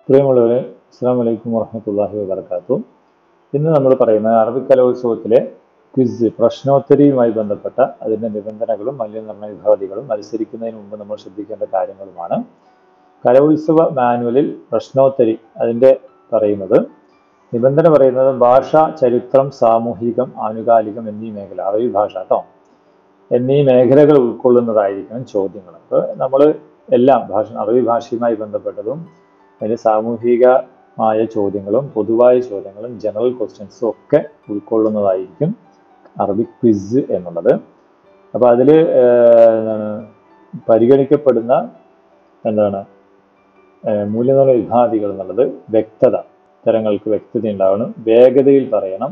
പ്രിയമുള്ളവരെ അസ്സാം വലൈക്കും വറഹമത്തല്ലാഹി വബർക്കാത്തു ഇന്ന് നമ്മൾ പറയുന്ന അറബിക് കലോത്സവത്തിലെ ക്വിസ് പ്രശ്നോത്തരിയുമായി ബന്ധപ്പെട്ട അതിൻ്റെ നിബന്ധനകളും മൂല്യനിർണ്ണയ വിഭാഗതികളും മത്സരിക്കുന്നതിന് മുമ്പ് നമ്മൾ ശ്രദ്ധിക്കേണ്ട കാര്യങ്ങളുമാണ് കലോത്സവ മാനുവലിൽ പ്രശ്നോത്തരി അതിൻ്റെ പറയുന്നത് നിബന്ധന പറയുന്നത് ഭാഷ ചരിത്രം സാമൂഹികം ആനുകാലികം എന്നീ മേഖല അറബി ഭാഷ കേട്ടോ എന്നീ മേഖലകൾ ഉൾക്കൊള്ളുന്നതായിരിക്കണം ചോദ്യങ്ങൾ അപ്പോൾ നമ്മൾ എല്ലാം ഭാഷ അറബി ഭാഷയുമായി ബന്ധപ്പെട്ടതും അതിന് സാമൂഹികമായ ചോദ്യങ്ങളും പൊതുവായ ചോദ്യങ്ങളും ജനറൽ ക്വസ്റ്റ്യൻസും ഒക്കെ ഉൾക്കൊള്ളുന്നതായിരിക്കും അറബിക് ക്വിസ് എന്നുള്ളത് അപ്പോൾ അതിൽ എന്താണ് പരിഗണിക്കപ്പെടുന്ന എന്താണ് മൂല്യനിർണ്ണയ വിഭാതികൾ എന്നുള്ളത് വ്യക്തത തരങ്ങൾക്ക് വ്യക്തത ഉണ്ടാവണം വേഗതയിൽ പറയണം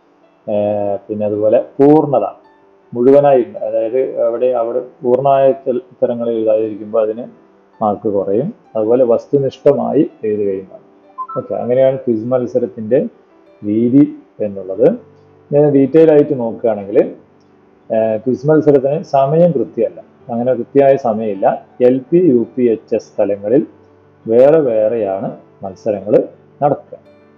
പിന്നെ അതുപോലെ പൂർണ്ണത മുഴുവനായി അതായത് അവിടെ അവിടെ പൂർണ്ണമായ തരങ്ങൾ എഴുതാതിരിക്കുമ്പോൾ അതിന് മാർക്ക് കുറയും അതുപോലെ വസ്തുനിഷ്ഠമായി എഴുതുകയും വേണം ഓക്കെ അങ്ങനെയാണ് ക്വിസ് മത്സരത്തിൻ്റെ രീതി എന്നുള്ളത് ഞാൻ ഡീറ്റെയിൽ ആയിട്ട് നോക്കുകയാണെങ്കിൽ ക്വിസ് മത്സരത്തിന് സമയം കൃത്യമല്ല അങ്ങനെ കൃത്യമായ സമയമില്ല L P U P H S തലങ്ങളിൽ വേറെ വേറെയാണ് മത്സരങ്ങൾ നടക്കുക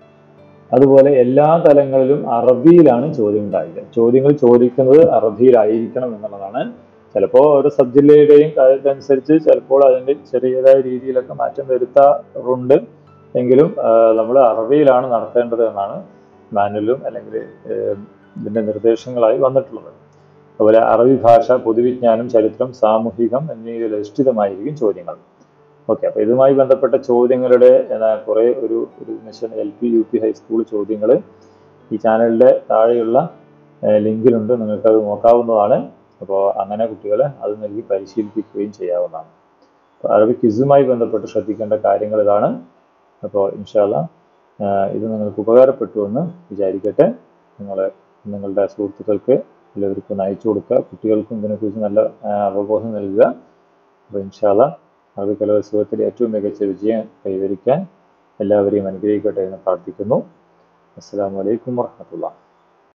അതുപോലെ എല്ലാ തലങ്ങളിലും അറബിയിലാണ് ചോദ്യം ഉണ്ടാവുക ചോദ്യങ്ങൾ ചോദിക്കുന്നത് അറബിയിലായിരിക്കണം എന്നുള്ളതാണ് ചിലപ്പോൾ ഓരോ സബ് ജില്ലയുടെയും കാര്യത്തനുസരിച്ച് ചിലപ്പോൾ അതിൻ്റെ ചെറിയതായ രീതിയിലൊക്കെ മാറ്റം വരുത്താറുണ്ട് എങ്കിലും നമ്മൾ അറബിയിലാണ് നടത്തേണ്ടത് എന്നാണ് മാനുവലും അല്ലെങ്കിൽ ഇതിൻ്റെ നിർദ്ദേശങ്ങളായി വന്നിട്ടുള്ളത് അതുപോലെ അറബി ഭാഷ പൊതുവിജ്ഞാനം ചരിത്രം സാമൂഹികം എന്നിവയിൽ അധിഷ്ഠിതമായിരിക്കും ചോദ്യങ്ങൾ ഓക്കെ അപ്പോൾ ഇതുമായി ബന്ധപ്പെട്ട ചോദ്യങ്ങളുടെ കുറേ ഒരു ഒരു mission L P U P high school ചോദ്യങ്ങൾ ഈ ചാനലിൻ്റെ താഴെയുള്ള ലിങ്കിലുണ്ട് നിങ്ങൾക്കത് നോക്കാവുന്നതാണ് അപ്പോൾ അങ്ങനെ കുട്ടികളെ അത് നൽകി പരിശീലിപ്പിക്കുകയും ചെയ്യാവുന്നതാണ് അപ്പോൾ അറബി ക്വിസുമായി ബന്ധപ്പെട്ട് ശ്രദ്ധിക്കേണ്ട കാര്യങ്ങൾ ഇതാണ് അപ്പോൾ ഇൻഷാല്ല ഇത് നിങ്ങൾക്ക് ഉപകാരപ്പെട്ടു എന്ന് വിചാരിക്കട്ടെ നിങ്ങൾ നിങ്ങളുടെ സുഹൃത്തുക്കൾക്ക് എല്ലാവർക്കും അയച്ചു കൊടുക്കുക കുട്ടികൾക്കും ഇതിനെക്കുറിച്ച് നല്ല അവബോധം നൽകുക അപ്പോൾ ഇൻഷാല്ല അറബി കലോത്സവത്തിൽ ഏറ്റവും മികച്ച വിജയം കൈവരിക്കാൻ എല്ലാവരെയും അനുഗ്രഹിക്കട്ടെ എന്ന് പ്രാർത്ഥിക്കുന്നു അസ്സാം വലൈക്കും വർഹമത്തുള്ള